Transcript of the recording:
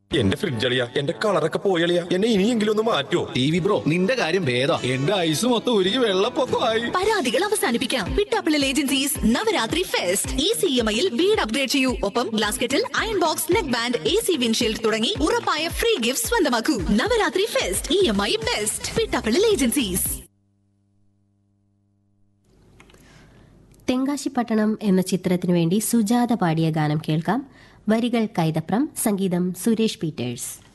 എന്റെ ഫ്രിഡ്ജ് അളിയാ എന്റെ കളറൊക്കെ പോയളിയാ എന്നെ ഇനിയെങ്കിലും ഒന്ന് മാറ്റുമോ ടി വി ബ്രോ നിന്റെ കാര്യം ഭേദം എന്റെ ഐസ് മൊത്തം ഉരുകി വെള്ളപ്പൊക്കമായി പരാതികൾ അവസാനിപ്പിക്കാം പിട്ടാപ്പിള്ളൽ ഏജൻസീസ് നവരാത്രി ഫെസ്റ്റ് ഈ സി എം ഐയിൽ വീട് അപ്ഗ്രേഡ് ചെയ്യൂ ഒപ്പം glass kettle iron box neck band A C windshield തുടങ്ങി ഉറപ്പായ ഫ്രീ ഗിഫ്റ്റ് സ്വന്തമാക്കൂ Navratri fest E M I best Pittappillil agencies Thenkasipattanam എന്ന ചിത്രത്തിനു വേണ്ടി സുജാത പാടിയ ഗാനം കേൾക്കാം വരികൾ കൈതപ്രം സംഗീതം സുരേഷ് പീറ്റേഴ്സ്